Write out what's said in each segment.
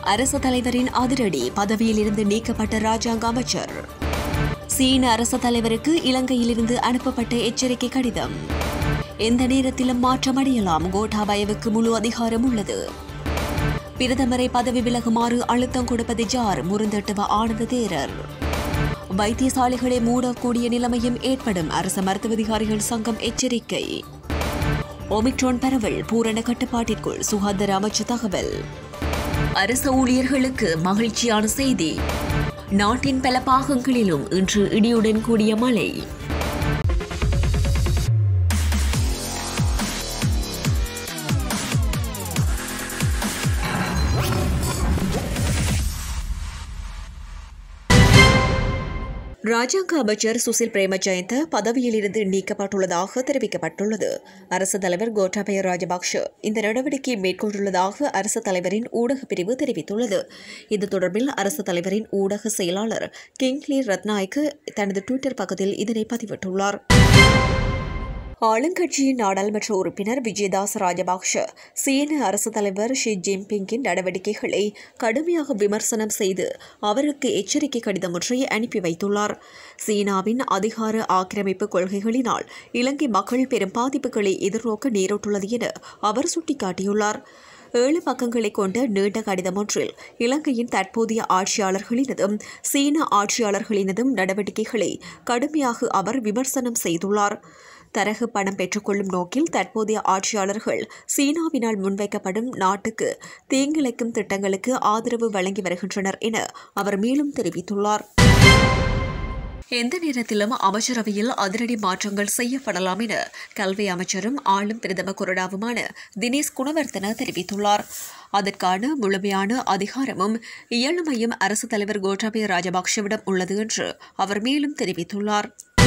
அரசு தலைவரின் அதிரடி பதவியில் இருந்து நீக்கப்பட்ட ராஜாங்க அமைச்சர் சீன அரசு தலைவருக்கு இலங்கையிலிருந்து அனுப்பப்பட்ட எச்சரிக்கை கடிதம் எந்த நேரத்திலும் மாற்றமடையலாம் கோட்டாபயவுக்கு முழு அதிகாரம் உள்ளது பிரதமரை பதவி விலகுமாறு அழுத்தம் கொடுப்பது ஜார் முருந்தட்டுவ ஆனந்த தேரர் வைத்தியசாலைகளை மூடக்கூடிய நிலைமையும் ஏற்படும் அரசு மருத்துவ அதிகாரிகள் சங்கம் எச்சரிக்கை ஒமிக்ரான் பரவல் பூரண கட்டுப்பாட்டிற்குள் சுகாதார அமைச்சு தகவல் அரசு ஊழியர்களுக்கு மகிழ்ச்சியான செய்தி நாட்டின் பல பாகங்களிலும் இன்று இடியுடன் கூடிய மழை ராஜாங்க அமைச்சர் சுசில் பிரேமஜயந்த பதவியிலிருந்து நீக்கப்பட்டுள்ளதாக தெரிவிக்கப்பட்டுள்ளது அரசு தலைவர் கோட்டாபய ராஜபக்ஷ இந்த நடவடிக்கையை மேற்கொண்டுள்ளதாக அரசு தலைவரின் ஊடக பிரிவு தெரிவித்துள்ளது இது தொடர்பில் அரசு தலைவரின் ஊடக செயலாளர் கிங்லி ரத்நாயக்கு தனது டுவிட்டர் பக்கத்தில் இதனை பதிவிட்டுள்ளார் ஆளுங்கட்சியின் நாடாளுமன்ற உறுப்பினர் விஜயதாஸ் ராஜபக்ஷ சீன அரசு தலைவர் ஷி ஜின்பிங்கின் நடவடிக்கைகளை கடுமையாக விமர்சனம் செய்து அவருக்கு எச்சரிக்கை கடிதம் ஒன்றை அனுப்பி வைத்துள்ளார் சீனாவின் அதிகார ஆக்கிரமிப்பு கொள்கைகளினால் இலங்கை மக்கள் பெரும் பாதிப்புகளை எதிர்நோக்க நேரிட்டுள்ளது என அவர் சுட்டிக்காட்டியுள்ளார் ஏழு பக்கங்களை கொண்ட நீண்ட கடிதம் ஒன்றில் இலங்கையின் தற்போதைய ஆட்சியாளர்களினதும் சீன ஆட்சியாளர்களினதும் நடவடிக்கைகளை கடுமையாக அவர் விமர்சனம் செய்துள்ளார் தரகு பணம் பெற்றுக்கொள்ளும் நோக்கில் தற்போதைய ஆட்சியாளர்கள் சீனாவினால் முன்வைக்கப்படும் நாட்டுக்கு தீங்கிழைக்கும் திட்டங்களுக்கு ஆதரவு வழங்கி வருகின்றனர் என அவர் மேலும் தெரிவித்துள்ளார் எந்த நேரத்திலும் அமைச்சரவையில் அதிரடி மாற்றங்கள் செய்யப்படலாம் என கல்வி அமைச்சரும் ஆளும் பிரதம கொறடாவுமான தினேஷ் குணவர்த்தன தெரிவித்துள்ளார் அதற்கான முழுமையான அதிகாரமும் இயலுமையும் அரசு தலைவர் கோட்டாபய ராஜபக்ஷவிடம் உள்ளது என்று அவர் மேலும் தெரிவித்துள்ளார்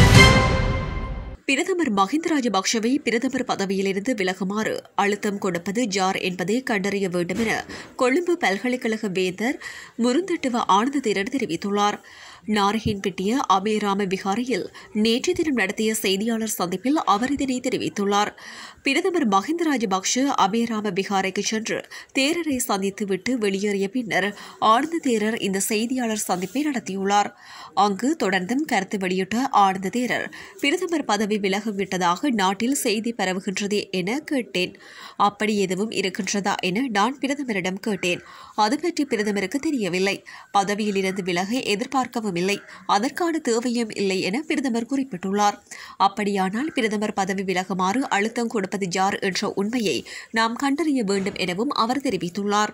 பிரதமர் மஹிந்த ராஜபக்ஷவை பிரதமர் பதவியிலிருந்து விலகுமாறு அழுத்தம் கொடுப்பது ஜார் என்பதை கண்டறிய வேண்டும் என கொழும்பு பல்கலைக்கழக வேந்தர் முருந்தட்டுவ ஆனந்த தேரர் தெரிவித்துள்ளார் நாரகின்பட்டிய அபேராம விகாரையில் நேற்று தினம் நடத்திய செய்தியாளர் சந்திப்பில் அவர் இதனை தெரிவித்துள்ளார் பிரதமர் மஹிந்த ராஜபக்ஷ அபேராம விகாரைக்கு சென்று தேரரை சந்தித்துவிட்டு வெளியேறிய பின்னர் ஆனந்த தேரர் இந்த செய்தியாளர் சந்திப்பை நடத்தியுள்ளார் அங்கு தொடர்ந்தும் கருத்து வெளியிட்ட ஆனந்த தேரர் பிரதமர் பதவி விலகிவிட்டதாக நாட்டில் செய்தி பரவுகின்றது என கேட்டேன் அப்படி எதுவும் இருக்கின்றதா என நான் பிரதமரிடம் கேட்டேன் அது பற்றி பிரதமருக்கு தெரியவில்லை பதவியிலிருந்து விலக எதிர்பார்க்கவும் இல்லை அதற்கான தேவையும் இல்லை என பிரதமர் குறிப்பிட்டுள்ளார் அப்படியானால் பிரதமர் பதவி விலகுமாறு அழுத்தம் கொடுப்பது யார் என்ற உண்மையை நாம் கண்டறிய வேண்டும் எனவும் அவர் தெரிவித்துள்ளார்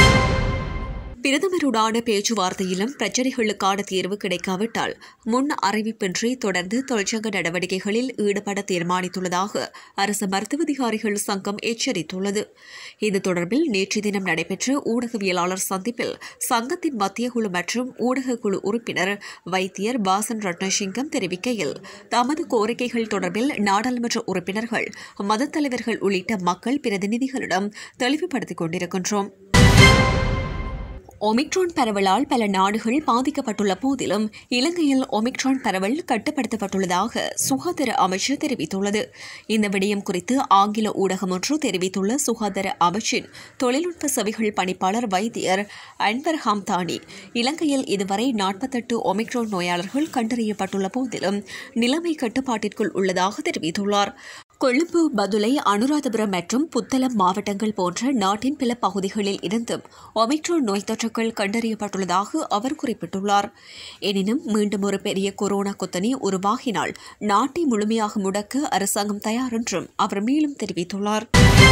பிரதமருடான பேச்சுவார்த்தையிலும் பிரச்சினைகளுக்கான தீர்வு கிடைக்காவிட்டால் முன் அறிவிப்பின்றி தொடர்ந்து தொழிற்சங்க நடவடிக்கைகளில் ஈடுபட தீர்மானித்துள்ளதாக அரசு மருத்துவ அதிகாரிகள் சங்கம் எச்சரித்துள்ளது இது தொடர்பில் நேற்று தினம் நடைபெற்ற ஊடகவியலாளர் சந்திப்பில் சங்கத்தின் மத்திய குழு மற்றும் ஊடக குழு உறுப்பினர் வைத்தியர் பாசன் ரட்னசிங்கம் தெரிவிக்கையில் தமது கோரிக்கைகள் தொடர்பில் நாடாளுமன்ற உறுப்பினர்கள் மதத் தலைவர்கள் உள்ளிட்ட மக்கள் பிரதிநிதிகளிடம் தெளிவுபடுத்திக் கொண்டிருக்கின்றோம் ஒமிக்ரான் பரவலால் பல நாடுகள் பாதிக்கப்பட்டுள்ள போதிலும் இலங்கையில் ஒமிக்ரான் பரவல் கட்டுப்படுத்தப்பட்டுள்ளதாக சுகாதார அமைச்சர் தெரிவித்துள்ளது இந்த விடயம் குறித்து ஆங்கில ஊடகம் ஒன்று தெரிவித்துள்ள சுகாதார அமைச்சின் தொழில்நுட்ப சேவைகள் பணிப்பாளர் வைத்தியர் அன்வர் ஹம்தானி இலங்கையில் இதுவரை நாற்பத்தெட்டு ஒமிக்ரான் நோயாளர்கள் கண்டறியப்பட்டுள்ள போதிலும் நிலைமை கட்டுப்பாட்டிற்குள் உள்ளதாக தெரிவித்துள்ளார் கொழும்பு பதுளை அனுராதபுரம் மற்றும் புத்தளம் மாவட்டங்கள் போன்ற நாட்டின் பல பகுதிகளில் இருந்தும் ஒமிக்ரான் நோய் தொற்றுக்கள் கண்டறியப்பட்டுள்ளதாக அவர் குறிப்பிட்டுள்ளார் எனினும் மீண்டும் ஒரு பெரிய கொரோனா கொத்தனி உருவாகினால் நாட்டை முழுமையாக முடக்க அரசாங்கம் தயார் என்றும் அவர் மேலும் தெரிவித்துள்ளார்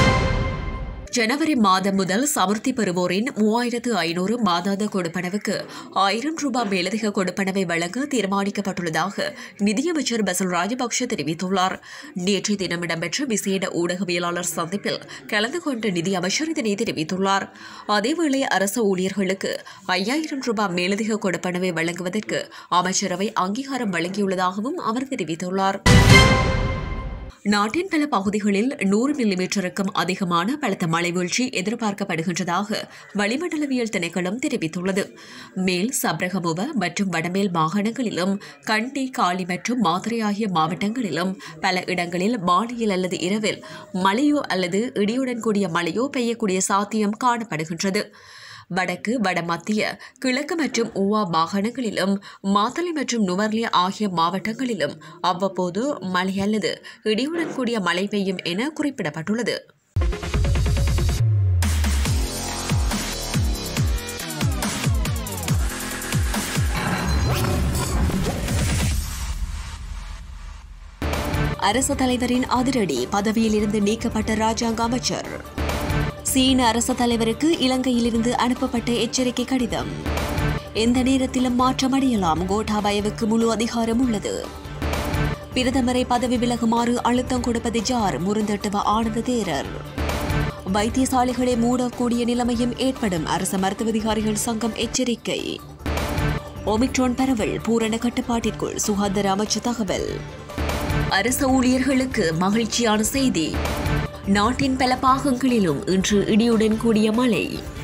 ஜனவரி மாதம் முதல் சமுர்த்தி பெறுவோரின் மூவாயிரத்து ஐநூறு மாதாந்த கொடுப்பனவுக்கு ஆயிரம் ரூபாய் மேலதிக கொடுப்பனவை வழங்க தீர்மானிக்கப்பட்டுள்ளதாக நிதியமைச்சர் பசல் ராஜபக்ஷ தெரிவித்துள்ளார் நேற்றைய தினம் இடம்பெற்ற விசேட ஊடகவியலாளர் சந்திப்பில் கலந்து கொண்ட நிதியமைச்சர் இதனை தெரிவித்துள்ளார் அதேவேளை அரசு ஊழியர்களுக்கு ஐயாயிரம் ரூபாய் மேலதிக கொடுப்பனவை வழங்குவதற்கு அமைச்சரவை அங்கீகாரம் வழங்கியுள்ளதாகவும் அவர் தெரிவித்துள்ளார் நாட்டின் பல பகுதிகளில் நூறு மில்லிமீட்டருக்கும் அதிகமான பலத்த மழை வீழ்ச்சி எதிர்பார்க்கப்படுகின்றதாக வளிமண்டலவியல் திணைக்களம் தெரிவித்துள்ளது மேல் சப்ரகமுவ மற்றும் வடமேல் மாகாணங்களிலும் கண்டி காலி மற்றும் மாத்திரை ஆகிய மாவட்டங்களிலும் பல இடங்களில் மாலையில் அல்லது இரவில் மழையோ அல்லது இடியுடன் கூடிய மழையோ பெய்யக்கூடிய சாத்தியம் காணப்படுகின்றது வடக்கு வடமத்திய கிழக்கு மற்றும் ஊவா மாகாணங்களிலும் மாத்தளை மற்றும் நுவர்லி ஆகிய மாவட்டங்களிலும் அவ்வப்போது மழை அல்லது இடியுடன் கூடிய மழை பெய்யும் என குறிப்பிடப்பட்டுள்ளது அரசு தலைவரின் அதிரடி பதவியில் இருந்து நீக்கப்பட்ட ராஜாங்க அமைச்சர் சீன அரசு தலைவருக்கு இலங்கையிலிருந்து அனுப்பப்பட்ட எச்சரிக்கை கடிதம் எந்த நேரத்திலும் மாற்றமடையலாம் கோட்டாபயவுக்கு முழு அதிகாரம் உள்ளது பிரதமரை பதவி விலகுமாறு அழுத்தம் கொடுப்பது ஜார் முருந்தட்டுவ ஆனந்த தேரர் வைத்தியசாலைகளை மூடக்கூடிய நிலைமையும் ஏற்படும் அரசு மருத்துவ அதிகாரிகள் சங்கம் எச்சரிக்கை ஒமிக்ரான் பரவல் பூரண கட்டுப்பாட்டிற்குள் சுகாதார அமைச்சு தகவல் அரசு ஊழியர்களுக்கு மகிழ்ச்சியான செய்தி நாட்டின் பல பாகங்களிலும் இன்று இடியுடன் கூடிய மழை